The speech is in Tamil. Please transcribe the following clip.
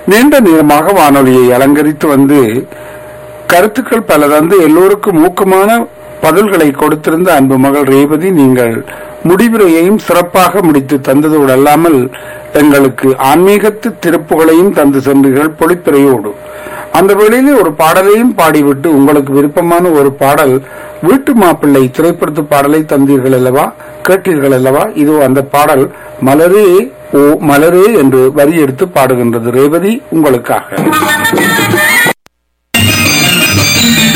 நீண்ட நேரமாக வானொலியை அலங்கரித்து வந்து கருத்துக்கள் பல தந்து எல்லோருக்கும் ஊக்கமான பதில்களை கொடுத்திருந்த அன்பு மகள் ரேவதி நீங்கள் முடிவுரையையும் சிறப்பாக முடித்து தந்ததோடு அல்லாமல் எங்களுக்கு ஆன்மீகத்து திருப்புகளையும் தந்து சென்றீர்கள் பொழிப்பிறையோடு அந்த வேளையிலே ஒரு பாடலையும் பாடிவிட்டு உங்களுக்கு விருப்பமான ஒரு பாடல் வீட்டு மாப்பிள்ளை திரைப்படத்து பாடலை தந்தீர்கள் அல்லவா கேட்டீர்கள் அல்லவா இதோ அந்த பாடல் மலரே ஓ மலரே என்று வரி எடுத்து பாடுகின்றது ரேவதி உங்களுக்காக